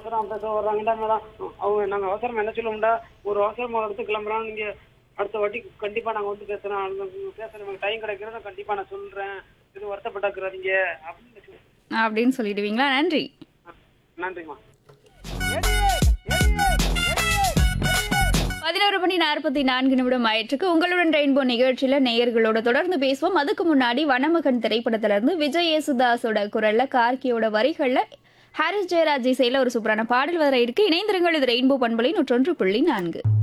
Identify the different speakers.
Speaker 1: அவசரம் பேச வர்றாங்கடா மேடம் அவங்க நாங்க அவசரம் என்ன சொல்லுவோம்டா ஒரு அவசரமா எடுத்து கிளம்புறோம் நீங்க அடுத்த வாட்டி கண்டிப்பா நாங்க வந்து பேசுறோம் அந்த பேசுற எனக்கு டைம் கிடைக்கிறத கண்டிப்பா நான் சொல்றேன் இது வருத்தப்பட்டாக்குறாதீங்க அப்படின்னு சொல்லி-
Speaker 2: அப்படின்னு சொல்லிடுவீங்களா நன்றி
Speaker 1: நன்றிம்மா
Speaker 2: பதினோரு மணி நாற்பத்தி நான்கு நிமிடம் ஆயிற்றுக்கு உங்களுடன் ரெயின்போ நிகழ்ச்சியில நேயர்களோட தொடர்ந்து பேசுவோம் அதுக்கு முன்னாடி வனமகன் திரைப்படத்துல இருந்து விஜய் யேசுதாஸோட குரல்ல கார்கியோட வரிகள்ல ஹாரிஸ் ஜெயராஜ் இசையில ஒரு சூப்பரான பாடல் வர இருக்கு இணைந்திருங்கள் இது ரெயின்போ பண்பலை நூற்றொன்று புள்ளி நான்கு